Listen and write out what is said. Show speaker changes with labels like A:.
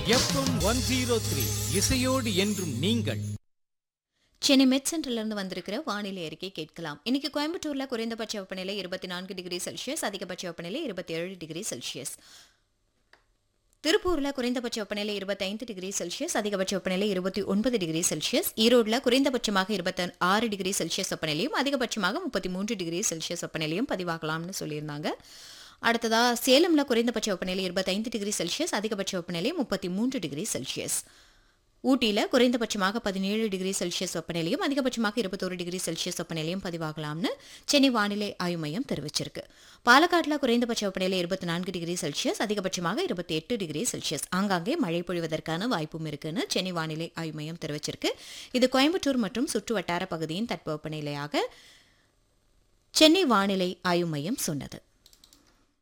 A: FM one zero three இசையோடு என்றும் நீங்கள்
B: சென்னை மெட் சென்டர்லேருந்து வந்திருக்கிற வானிலை அறிக்கை கேட்கலாம் இன்னைக்கு கோயம்புத்தூர்ல குறைந்தபட்ச வெப்பநிலை இருபத்தி நான்கு டிகிரி செல்சியஸ் அதிகபட்ச வெப்பநிலை இருபத்தி ஏழு டிகிரி செல்சியஸ் திருப்பூர்ல குறைந்தபட்ச வெப்பநிலை இருபத்தைந்து டிகிரி செல்சியஸ் அதிகபட்ச வெப்பநிலை இருபத்தி ஒன்பது டிகிரி செல்சியஸ் ஈரோடுல குறைந்தபட்சமாக இருபத்தி ஆறு டிகிரி செல்சியஸ் வெப்பநிலையும் அதிகபட்சமாக முப்பத்தி மூன்று டிகிரி செல்சியஸ் வெப்பநிலையும் பதிவாகலாம்னு சொல்லியிருந்தாங்க அடுத்ததா சேலம்ல குறைந்தபட்ச வெப்பநிலை இருபத்தைந்து டிகிரி செல்சியஸ் அதிகபட்ச வெப்பநிலை முப்பத்தி மூன்று டிகிரி செல்சியஸ் ஊட்டியில குறைந்தபட்சமாக பதினேழு டிகிரி செல்சியஸ் வெப்பநிலையும் அதிகபட்சமாக இருபத்தோரு டிகிரி செல்சியஸ் வெப்பநிலையும் பதிவாகலாம்னு சென்னை வானிலை ஆய்வு மையம் தெரிவிச்சிருக்கு பாலக்காட்டில் குறைந்தபட்ச வெப்பநிலை இருபத்தி நான்கு டிகிரி செல்சியஸ் அதிகபட்சமாக இருபத்தி எட்டு டிகிரி செல்சியஸ் ஆங்காங்கே மழை பொழிவதற்கான வாய்ப்பும் இருக்குன்னு சென்னை வானிலை ஆய்வு மையம் தெரிவிச்சிருக்கு இது கோயம்புத்தூர் மற்றும் சுற்று வட்டார பகுதியின் தட்பவெப்பநிலையாக சென்னை வானிலை ஆய்வு மையம் சொன்னது